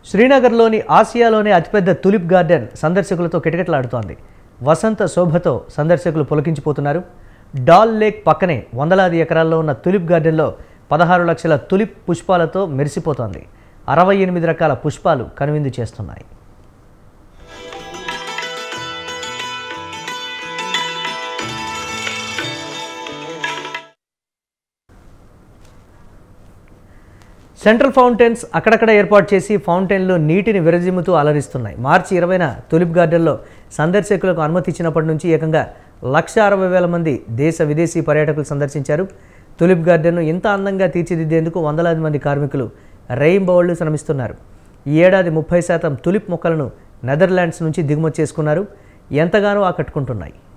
శ్రీనగర్లోని ఆసియాలోనే అతిపెద్ద tulip garden సందర్శకులతో కిటకిటలాడుతోంది వసంత శోభతో సందర్శకులు పులకించిపోతున్నారు doll lake పక్కనే వందలాది ఎకరాల్లో ఉన్న తులిప్ గార్డెన్లో పదహారు లక్షల తులిప్ పుష్పాలతో మెరిసిపోతోంది అరవై ఎనిమిది రకాల పుష్పాలు కనువిందు చేస్తున్నాయి సెంట్రల్ ఫౌంటైన్స్ అక్కడక్కడ ఏర్పాటు చేసి ఫౌంటైన్లో నీటిని విరజిమ్ముతూ అలరిస్తున్నాయి మార్చి ఇరవైన తులిప్ గార్డెన్లో సందర్శకులకు అనుమతి ఇచ్చినప్పటి నుంచి ఏకంగా లక్ష అరవై వేల మంది దేశ విదేశీ పర్యాటకులు సందర్శించారు తులిప్ గార్డెన్ను ఇంత అందంగా తీర్చిదిద్దేందుకు వందలాది మంది కార్మికులు రెయింబౌళ్లు శ్రమిస్తున్నారు ఈ ఏడాది ముప్పై శాతం తులిప్ మొక్కలను నెదర్లాండ్స్ నుంచి దిగుమతి చేసుకున్నారు ఎంతగానో ఆకట్టుకుంటున్నాయి